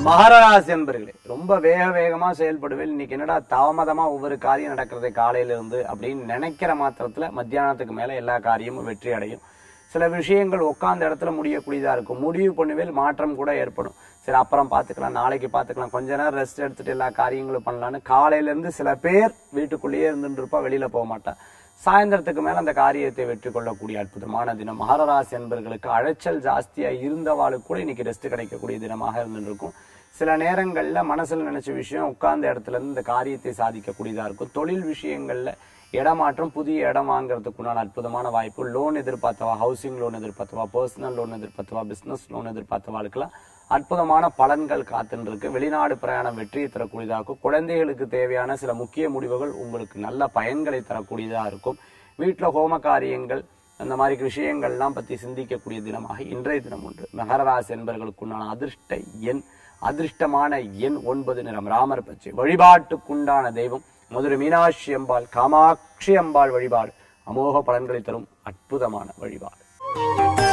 மகராசி என்பர்களே ரொம்ப வேக வேகமா செயல்படுவேன் இன்னைக்கு என்னடா தாமதமா ஒவ்வொரு காரியம் நடக்கிறது காலையில இருந்து அப்படின்னு நினைக்கிற மாத்திரத்துல மத்தியானத்துக்கு மேல எல்லா காரியமும் வெற்றி அடையும் சில விஷயங்கள் உட்கார்ந்த இடத்துல முடியக்கூடியதா இருக்கும் முடிவு பண்ணுவேல் மாற்றம் கூட ஏற்படும் சரி அப்புறம் பார்த்துக்கலாம் நாளைக்கு பார்த்துக்கலாம் கொஞ்ச நேரம் ரெஸ்ட் எடுத்துட்டு எல்லா காரியங்களும் பண்ணலாம்னு காலையில இருந்து சில பேர் வீட்டுக்குள்ளேயே இருந்துட்டு இருப்பா வெளியில போக மாட்டா சாயந்தரத்துக்கு மேல அந்த காரியத்தை வெற்றி கொள்ளக்கூடிய அற்புதமான தினம் மகரராசி என்பர்களுக்கு அழைச்சல் ஜாஸ்தியா இருந்தவாளுக்கு கூட இன்னைக்கு ரெஸ்ட் கிடைக்கக்கூடிய தினமாக இருந்துட்டு இருக்கும் சில நேரங்கள்ல மனசுல நினைச்ச விஷயம் உட்கார்ந்த இடத்துல இருந்து இந்த காரியத்தை சாதிக்கக்கூடியதா இருக்கும் தொழில் விஷயங்கள்ல இடமாற்றம் புதிய இடம் வாங்குறதுக்குண்டான அற்புதமான வாய்ப்பு லோன் எதிர்பார்த்தவா ஹவுசிங் லோன் எதிர்பார்த்தவா பர்சனல் லோன் எதிர்பார்த்தவா பிசினஸ் லோன் எதிர்பார்த்தவாளுக்கெல்லாம் அற்புதமான பலன்கள் காத்துன்னு இருக்கு வெளிநாடு பிரயாணம் வெற்றியை தரக்கூடியதா இருக்கும் குழந்தைகளுக்கு தேவையான சில முக்கிய முடிவுகள் உங்களுக்கு நல்ல பயன்களை தரக்கூடியதா இருக்கும் வீட்டுல ஹோம காரியங்கள் அந்த மாதிரி விஷயங்கள்லாம் பத்தி சிந்திக்கக்கூடிய தினமாக இன்றைய தினம் உண்டு மகரராசி என்பவர்களுக்குண்டான அதிர்ஷ்ட எண் அதிர்ஷ்டமான எண் ஒன்பது நிறம் ராமர் பச்சை வழிபாட்டுக்குண்டான தெய்வம் மதுரை மீனாட்சி அம்பாள் காமாட்சி அம்பாள் வழிபாடு அமோக பலன்களை தரும் அற்புதமான வழிபாடு